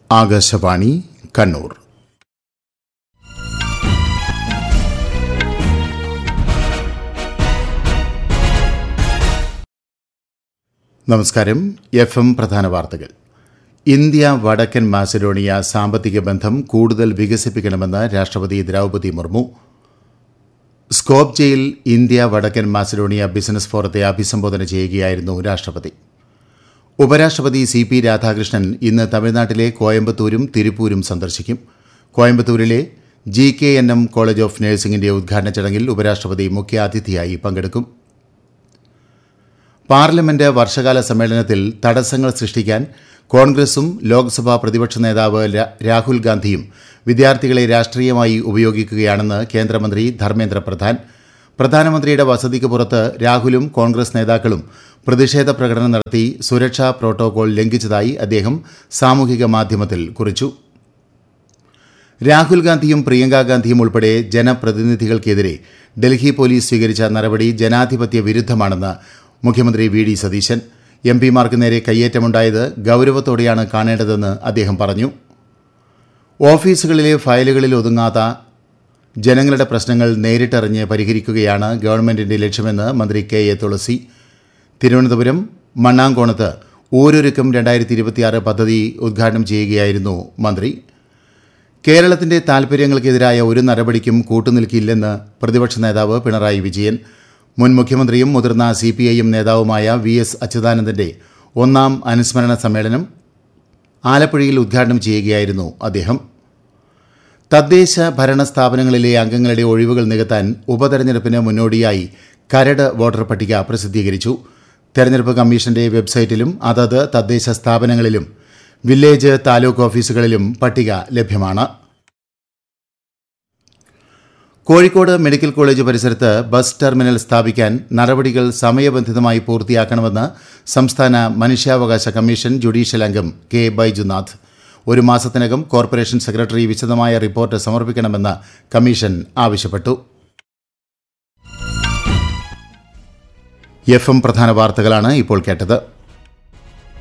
ആകാശവാണി കണ്ണൂർ നമസ്കാരം F M പ്രധാന വാർത്തകൾ ഇന്ത്യ വടക്കൻ മാസഡോണിയ സാമ്പത്തിക ബന്ധം കൂടുതൽ വികസിപ്പിക്കണമെന്ന് രാഷ്ട്രപതി ദ്രൗപദി മുർമു സ്കോപ്ജയിൽ ഇന്ത്യ വടക്കൻ മാസഡോണിയ ബിസിനസ് ഫോറത്തെ അഭിസംബോധന ചെയ്യുകയായിരുന്നു രാഷ്ട്രപതി ഉപരാഷ്ട്രപതി സി പി രാധാകൃഷ്ണൻ ഇന്ന് തമിഴ്നാട്ടിലെ കോയമ്പത്തൂരും തിരുപ്പൂരും സന്ദർശിക്കും കോയമ്പത്തൂരിലെ G K N M college of നഴ്സിംഗിന്റെ ഉദ്ഘാടന ചടങ്ങിൽ ഉപരാഷ്ട്രപതി മുഖ്യാതിഥിയായി പങ്കെടുക്കും പാർലമെന്റ് വർഷകാല സമ്മേളനത്തിൽ തടസ്സങ്ങൾ സൃഷ്ടിക്കാൻ കോൺഗ്രസും ലോക്സഭാ പ്രതിപക്ഷ നേതാവ് ര- രാഹുൽ ഗാന്ധിയും വിദ്യാർത്ഥികളെ രാഷ്ട്രീയമായി ഉപയോഗിക്കുകയാണെന്ന് കേന്ദ്രമന്ത്രി ധർമ്മേന്ദ്ര പ്രധാൻ പ്രധാനമന്ത്രിയുടെ വസതിക്ക് പുറത്ത് രാഹുലും കോൺഗ്രസ് നേതാക്കളും പ്രതിഷേധ പ്രകടനം നടത്തി സുരക്ഷാ പ്രോട്ടോകോൾ ലംഘിച്ചതായി അദ്ദേഹം സാമൂഹിക മാധ്യമത്തിൽ കുറിച്ചു രാഹുൽ ഗാന്ധിയും പ്രിയങ്ക ഗാന്ധിയും ഉൾപ്പെടെ ജനപ്രതിനിധികൾക്കെതിരെ ഡൽഹി പോലീസ് സ്വീകരിച്ച നടപടി ജനാധിപത്യ വിരുദ്ധമാണെന്ന് മുഖ്യമന്ത്രി വി ഡി സതീശൻ എം പിമാർക്ക് നേരെ കയ്യേറ്റമുണ്ടായത് ഗൌരവത്തോടെയാണ് കാണേണ്ടതെന്ന് അദ്ദേഹം പറഞ്ഞു ഓഫീസുകളിലെ ഫയലുകളിൽ ഒതുങ്ങാത്ത ജനങ്ങളുടെ പ്രശ്നങ്ങൾ നേരിട്ടറിഞ്ഞ് പരിഹരിക്കുകയാണ് ഗവൺമെന്റിന്റെ ലക്ഷ്യമെന്ന് മന്ത്രി കെ എ തുളസി തിരുവനന്തപുരം മണ്ണാങ്കോണത്ത് ഊരൊരുക്കം രണ്ടായിരത്തി ഇരുപത്തിയാറ് പദ്ധതി ഉദ്ഘാടനം ചെയ്യുകയായിരുന്നു മന്ത്രി കേരളത്തിന്റെ താൽപര്യങ്ങൾക്കെതിരായ ഒരു നടപടിക്കും കൂട്ടുനിൽക്കില്ലെന്ന് പ്രതിപക്ഷ നേതാവ് പിണറായി വിജയൻ മുൻ മുഖ്യമന്ത്രിയും മുതിർന്ന സി പി ഐ എം നേതാവുമായ വി എസ് അച്യുതാനന്ദന്റെ ഒന്നാം അനുസ്മരണ സമ്മേളനം ആലപ്പുഴയിൽ ഉദ്ഘാടനം ചെയ്യുകയായിരുന്നു അദ്ദേഹം തദ്ദേശ ഭരണ സ്ഥാപനങ്ങളിലെ അംഗങ്ങളുടെ ഒഴിവുകൾ നികത്താൻ ഉപതെരഞ്ഞെടുപ്പിന് മുന്നോടിയായി കരട് വോട്ടർ പട്ടിക പ്രസിദ്ധീകരിച്ചു തെരഞ്ഞെടുപ്പ് കമ്മീഷന്റെ വെബ്സൈറ്റിലും അതത് തദ്ദേശ സ്ഥാപനങ്ങളിലും വില്ലേജ് താലൂക്ക് ഓഫീസുകളിലും പട്ടിക ലഭ്യമാണ് കോഴിക്കോട് മെഡിക്കൽ കോളേജ് പരിസരത്ത് ബസ് ടെർമിനൽ സ്ഥാപിക്കാൻ നടപടികൾ സമയബന്ധിതമായി പൂർത്തിയാക്കണമെന്ന് സംസ്ഥാന മനുഷ്യാവകാശ കമ്മീഷൻ ജുഡീഷ്യൽ അംഗം കെ ബൈജുനാഥ് ഒരു മാസത്തിനകം കോർപ്പറേഷൻ സെക്രട്ടറി വിശദമായ റിപ്പോർട്ട് സമർപ്പിക്കണമെന്ന് കമ്മീഷൻ ആവശ്യപ്പെട്ടു എഫ് എം പ്രധാന വാർത്തകളാണ് ഇപ്പോൾ കേട്ടത്